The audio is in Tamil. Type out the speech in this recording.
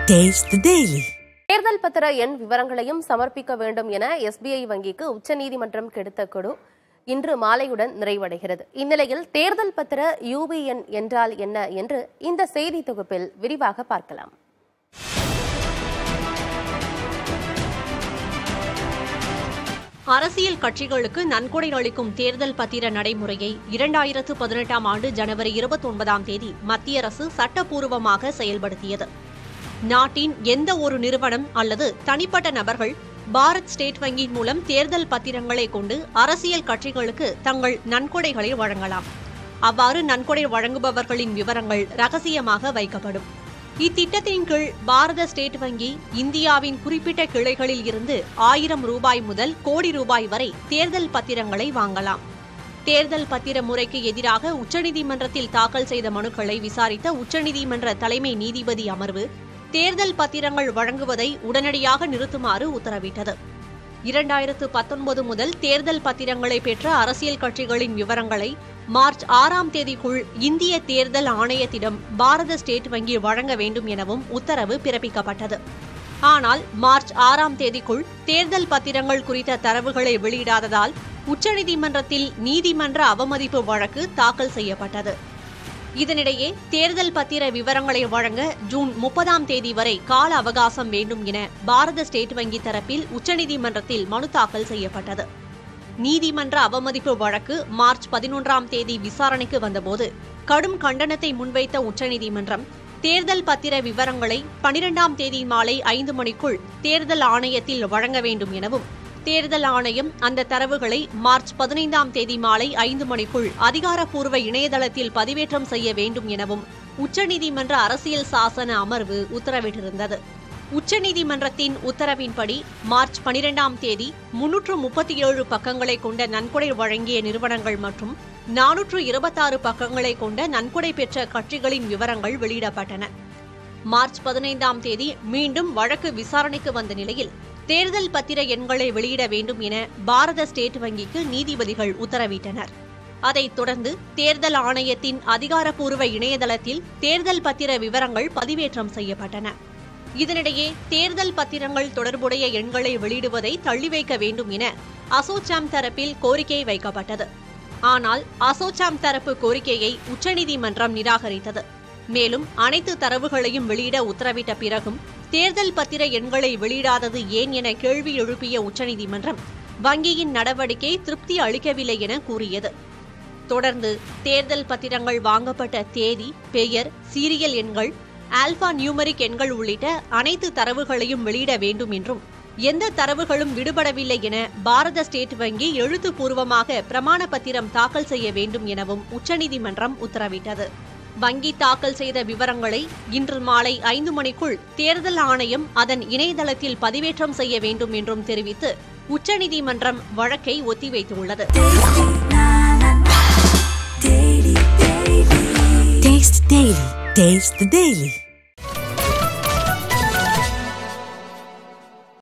Taste the Daily. தேர்தல் பத்திர எண் விவரங்களையும் சமர்ப்பிக்க வேண்டும் என எஸ்பிஐ வங்கிக்கு உச்சநீதிமன்றம் கெடுத்த கொடு இன்று மாலையுடன் நிறைவடைகிறது இந்நிலையில் தேர்தல் பத்திர யூபிஎன் என்றால் என்ன என்று இந்த செய்தி தொகுப்பில் விரிவாக பார்க்கலாம் அரசியல் கட்சிகளுக்கு நன்கொடை அளிக்கும் தேர்தல் பத்திர நடைமுறையை இரண்டாயிரத்து பதினெட்டாம் ஆண்டு ஜனவரி இருபத்தி ஒன்பதாம் தேதி மத்திய அரசு சட்டப்பூர்வமாக செயல்படுத்தியது நாட்டின் எந்த ஒரு நிறுவனம் அல்லது தனிப்பட்ட நபர்கள் பாரத் ஸ்டேட் வங்கி மூலம் தேர்தல் பத்திரங்களை கொண்டு அரசியல் கட்சிகளுக்கு தங்கள் நன்கொடைகளை வழங்கலாம் அவ்வாறு நன்கொடை வழங்குபவர்களின் விவரங்கள் ரகசியமாக வைக்கப்படும் இத்திட்டத்தின் கீழ் பாரத ஸ்டேட் வங்கி இந்தியாவின் குறிப்பிட்ட கிளைகளில் இருந்து ஆயிரம் ரூபாய் முதல் கோடி ரூபாய் வரை தேர்தல் பத்திரங்களை வாங்கலாம் தேர்தல் பத்திர முறைக்கு எதிராக உச்சநீதிமன்றத்தில் தாக்கல் செய்த மனுக்களை விசாரித்த உச்சநீதிமன்ற தலைமை நீதிபதி அமர்வு தேர்தல் பத்திரங்கள் வழங்குவதை உடனடியாக நிறுத்துமாறு உத்தரவிட்டது இரண்டாயிரத்து பத்தொன்பது முதல் தேர்தல் பத்திரங்களை பெற்ற அரசியல் கட்சிகளின் விவரங்களை மார்ச் ஆறாம் தேதிக்குள் இந்திய தேர்தல் ஆணையத்திடம் பாரத ஸ்டேட் வங்கி வழங்க வேண்டும் எனவும் உத்தரவு பிறப்பிக்கப்பட்டது ஆனால் மார்ச் ஆறாம் தேதிக்குள் தேர்தல் பத்திரங்கள் குறித்த தரவுகளை வெளியிடாததால் உச்சநீதிமன்றத்தில் நீதிமன்ற அவமதிப்பு வழக்கு தாக்கல் செய்யப்பட்டது இதனிடையே தேர்தல் பத்திர விவரங்களை வழங்க ஜூன் முப்பதாம் தேதி வரை கால அவகாசம் வேண்டும் என பாரத ஸ்டேட் வங்கி தரப்பில் உச்சநீதிமன்றத்தில் மனு தாக்கல் செய்யப்பட்டது நீதிமன்ற அவமதிப்பு வழக்கு மார்ச் பதினொன்றாம் தேதி விசாரணைக்கு வந்தபோது கடும் கண்டனத்தை முன்வைத்த உச்சநீதிமன்றம் தேர்தல் பத்திர விவரங்களை பனிரெண்டாம் தேதி மாலை ஐந்து மணிக்குள் தேர்தல் ஆணையத்தில் வழங்க வேண்டும் எனவும் தேர்தல் ஆணையம் அந்த தரவுகளை மார்ச் பதினைந்தாம் தேதி மாலை ஐந்து மணிக்குள் அதிகாரப்பூர்வ இணையதளத்தில் பதிவேற்றம் செய்ய வேண்டும் எனவும் உச்சநீதிமன்ற அரசியல் சாசன அமர்வு உத்தரவிட்டிருந்தது உச்சநீதிமன்றத்தின் உத்தரவின்படி மார்ச் பனிரெண்டாம் தேதி முன்னூற்று முப்பத்தி ஏழு பக்கங்களை கொண்ட நன்கொடை வழங்கிய நிறுவனங்கள் மற்றும் நானூற்று இருபத்தாறு பக்கங்களை கொண்ட நன்கொடை பெற்ற கட்சிகளின் விவரங்கள் வெளியிடப்பட்டன மார்ச் பதினைந்தாம் தேதி மீண்டும் வழக்கு விசாரணைக்கு வந்த நிலையில் தேர்தல் பத்திர எண்களை வெளியிட வேண்டும் என பாரத ஸ்டேட் வங்கிக்கு நீதிபதிகள் உத்தரவிட்டனர் அதைத் தொடர்ந்து தேர்தல் ஆணையத்தின் அதிகாரப்பூர்வ இணையதளத்தில் தேர்தல் பத்திர விவரங்கள் பதிவேற்றம் செய்யப்பட்டன இதனிடையே தேர்தல் பத்திரங்கள் தொடர்புடைய எண்களை வெளியிடுவதை தள்ளி வைக்க வேண்டும் என அசோசாம் தரப்பில் கோரிக்கை வைக்கப்பட்டது ஆனால் அசோசாம் தரப்பு கோரிக்கையை உச்சநீதிமன்றம் நிராகரித்தது மேலும் அனைத்து தரவுகளையும் வெளியிட உத்தரவிட்ட பிறகும் தேர்தல் பத்திர எண்களை வெளியிடாதது ஏன் என கேள்வி எழுப்பிய உச்சநீதிமன்றம் வங்கியின் நடவடிக்கை திருப்தி அளிக்கவில்லை என கூறியது தொடர்ந்து தேர்தல் பத்திரங்கள் வாங்கப்பட்ட தேதி பெயர் சீரியல் எண்கள் ஆல்பா நியூமரிக் எண்கள் உள்ளிட்ட அனைத்து தரவுகளையும் வெளியிட வேண்டும் என்றும் எந்த தரவுகளும் விடுபடவில்லை என பாரத ஸ்டேட் வங்கி எழுத்துப்பூர்வமாக பிரமாண பத்திரம் தாக்கல் செய்ய வேண்டும் எனவும் உச்சநீதிமன்றம் உத்தரவிட்டது வங்கி தாக்கல் செய்த விவரங்களை இன்று மாலை ஐந்து மணிக்குள் தேர்தல் ஆணையம் அதன் இணையதளத்தில் பதிவேற்றம் செய்ய வேண்டும் என்றும் தெரிவித்து உச்சநீதிமன்றம் வழக்கை ஒத்திவைத்துள்ளது Taste Daily. Taste the Daily.